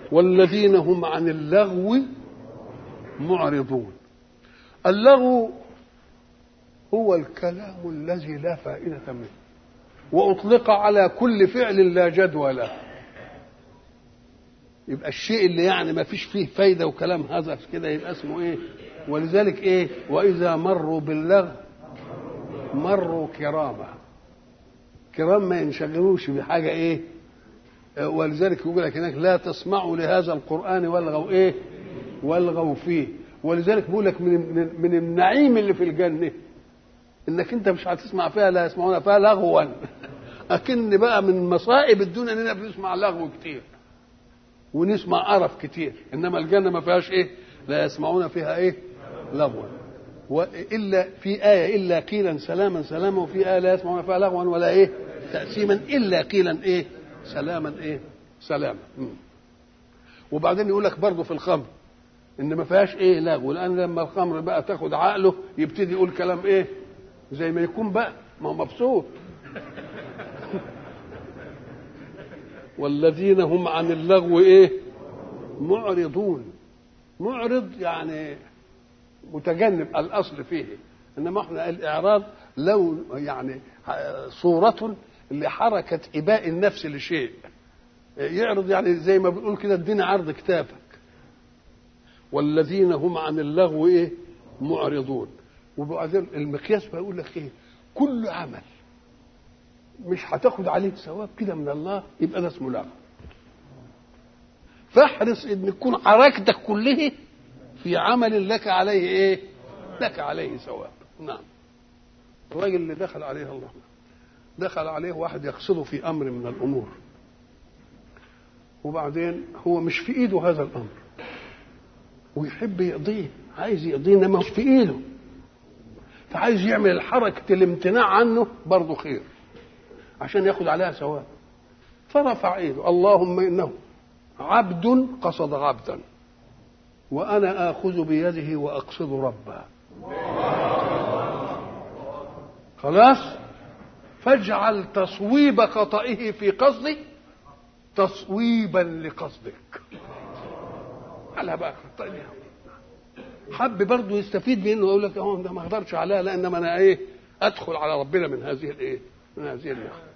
والذين هم عن اللغو معرضون اللغو هو الكلام الذي لا فائدة منه وأطلق على كل فعل لا جدوى له يبقى الشيء اللي يعني ما فيش فيه فايدة وكلام هذا كده يبقى اسمه ايه ولذلك ايه وإذا مروا باللغو مروا كرامة كرام ما ينشغلوش بحاجة ايه ولذلك يقول لك هناك لا تسمعوا لهذا القرآن والغوا ايه والغوا فيه ولذلك بيقول لك من من, من النعيم اللي في الجنة انك انت مش هتسمع فيها لا يسمعون فيها لغوا اكن بقى من مصائب الدنيا اننا بنسمع لغو كتير ونسمع قرف كتير انما الجنه ما فيهاش ايه لا يسمعون فيها ايه لغوا والا في ايه الا قيلا سلاما سلاما وفي ايه لا يسمعون فيها لغوا ولا ايه تأسيما الا قيلا ايه سلاما ايه سلاما مم. وبعدين يقول لك برضه في الخمر ان ما فيهاش ايه لغو لان لما الخمر بقى تاخد عقله يبتدي يقول كلام ايه زي ما يكون بقى ما هو مبسوط والذين هم عن اللغو ايه معرضون معرض يعني متجنب الاصل فيه انما احنا الاعراض لو يعني صورة لحركة إباء النفس لشيء يعرض يعني زي ما بنقول كده ادينا عرض كتافك والذين هم عن اللغو ايه معرضون وبعدين المقياس بيقول لك ايه كل عمل مش هتاخد عليه ثواب كده من الله يبقى ده اسمه لغو فاحرص ان تكون حركتك كلها في عمل لك عليه ايه لك عليه ثواب نعم الراجل اللي دخل عليه الله دخل عليه واحد يقصده في امر من الامور وبعدين هو مش في ايده هذا الامر ويحب يقضيه عايز يقضيه انما مش في ايده فعايز يعمل حركة الامتناع عنه برضه خير عشان ياخد عليها ثواب فرفع ايده اللهم انه عبد قصد عبدا وانا اخذ بيده واقصد ربه خلاص فاجعل تصويب خطئه في قصدي تصويبا لقصدك على بقى حب برضه يستفيد منه ويقول لك اه ده ما اقدرش عليها لان انا ايه ادخل على ربنا من هذه الايه من هذه النعمه